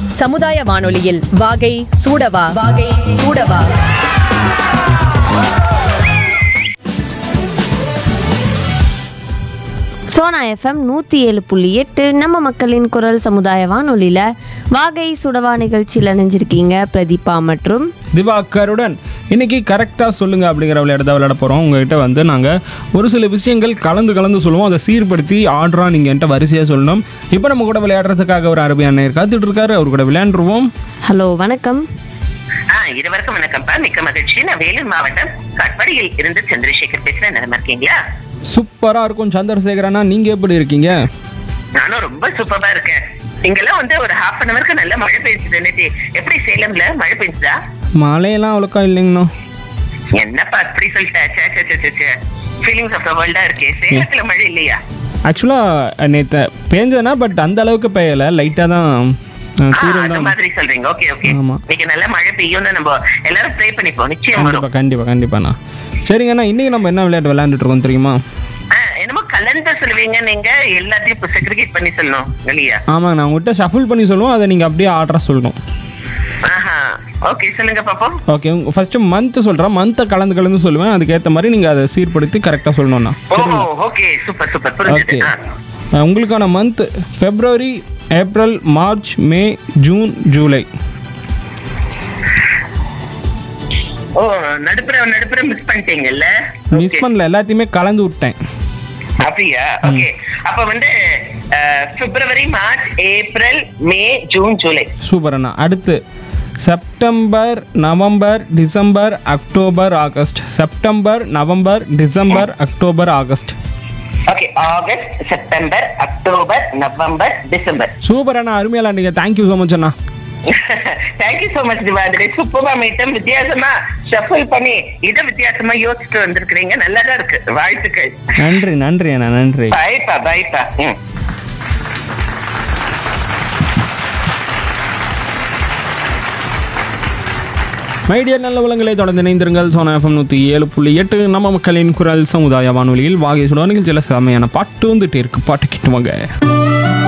சமுதாய வானொலியில் வாகை சூடவா வாகை சூடவா சோனா எஃப்எம் நூற்றி ஏழு புள்ளி எட்டு நம்ம மக்களின் குரல் சமுதாய வானொலியில் வாகை சுடவா நிகழ்ச்சியில் இணைஞ்சிருக்கீங்க பிரதீபா மற்றும் திவாகருடன் இன்னைக்கு கரெக்டாக சொல்லுங்க அப்படிங்கிற விளையாட விளையாட போகிறோம் உங்ககிட்ட வந்து நாங்கள் ஒரு சில விஷயங்கள் கலந்து கலந்து சொல்லுவோம் அதை சீர்படுத்தி ஆர்டராக நீங்கள் என்கிட்ட வரிசையாக சொல்லணும் இப்போ நம்ம கூட விளையாடுறதுக்காக ஒரு அருமையான நேர் காத்துட்டு இருக்காரு அவர் கூட விளையாண்டுருவோம் ஹலோ வணக்கம் ஆ இருவருக்கும் வணக்கம்ப்பா மிக்க மகிழ்ச்சி நான் வேலூர் மாவட்டம் கட்படியில் இருந்து சந்திரசேகர் பேசுறேன் நல்லா இருக்கீங்களா சூப்பராக இருக்கும் சந்திரசேகரனா நீங்கள் எப்படி இருக்கீங்க நானும் ரொம்ப சூப்பரா இருக்கேன் இங்கெல்லாம் வந்து ஒரு ஹாஃப் அன் அவருக்கு நல்ல மழை பெய்ஞ்சுது நேத்து எப்படி சேலம்ல மழை பெய்ஞ்சுதா மழையெல்லாம் அவ்வளோக்கா இல்லைங்கண்ணா என்னப்பா அப்படி சொல்லிட்டா ஃபீலிங்ஸ் ஆஃப் த வேர்ல்டா இருக்கே சேலத்துல மழை இல்லையா ஆக்சுவலாக நேற்று பேஞ்சதுனா பட் அந்த அளவுக்கு பெய்யலை லைட்டாக தான் அஹ், ஆ, தூரல் அந்த தான் மாதிரி சொல்றீங்க ஓகே ஓகே ஆமா. இன்னைக்கு நல்ல மழை பெய்யும் நம்ம எல்லாரும் ப்ரே பண்ணிப்போம் நிச்சயம் வரும் கண்டிப்பாக கண்டிப்பாக கண்டிப்பாண்ணா சரிங்கண்ணா இன்றைக்கி நம்ம என்ன விளையாட்டு விளையாண்டுட்டு இருக்கோம் தெரியுமா ஆ, என்னமோ கலந்து சொல்லுவீங்க நீங்க எல்லாத்தையும் இப்போ செக்ரிகேட் பண்ணி சொல்லணும் இல்லையா ஆமாங்க நான் உங்கள்கிட்ட ஷஃபிள் பண்ணி சொல்லுவோம் அதை நீங்கள் அப்படியே ஆர்டராக சொல்லணும் ஆஹா ஓகே சொல்லுங்க பாப்போம் ஓகே ஃபர்ஸ்ட் மந்த் சொல்கிறேன் மந்த்தை கலந்து கலந்து சொல்லுவேன் அதுக்கேற்ற மாதிரி நீங்கள் அதை சீர்படுத்தி கரெக்டாக சொல்லணும்ண்ணா ஓ ஓகே சூப்பர் சூப்பர் புரிஞ்சுது ஓகே ஆ. உங்களுக்கான month February April March May June July oh நடுப்புற நடுப்புற மிஸ் பண்ணிட்டீங்கல்ல மிஸ் Okay. பண்ணல எல்லாத்தையுமே கலந்து விட்டேன் அப்படியா ஓகே அப்ப வந்து ah, February March April May June July super அண்ணா அடுத்து September November December October August September November December October August okay August September October November December super அண்ணா அருமையாக நீங்கள் தேங்க்யூ ஸோ மச் அண்ணா தேங்க்யூ சோ மச் திவாதிரி சூப்பரா மீட்டம் வித்தியாசமா ஷஃபிள் பண்ணி இதை வித்தியாசமா யோசிச்சுட்டு வந்திருக்கிறீங்க நல்லாதான் இருக்கு வாழ்த்துக்கள் நன்றி நன்றி அண்ணா நன்றி பாய்ப்பா பாய்ப்பா ம் மைடியர் நல்ல உலகங்களை தொடர்ந்து இணைந்திருங்கள் சோனா எஃப்எம் நூற்றி ஏழு புள்ளி எட்டு நம்ம மக்களின் குரல் சமுதாய வானொலியில் வாகை சுட நிகழ்ச்சியில் செமையான பாட்டு வந்துட்டே இருக்கு பாட்டு கிட்டுவாங்க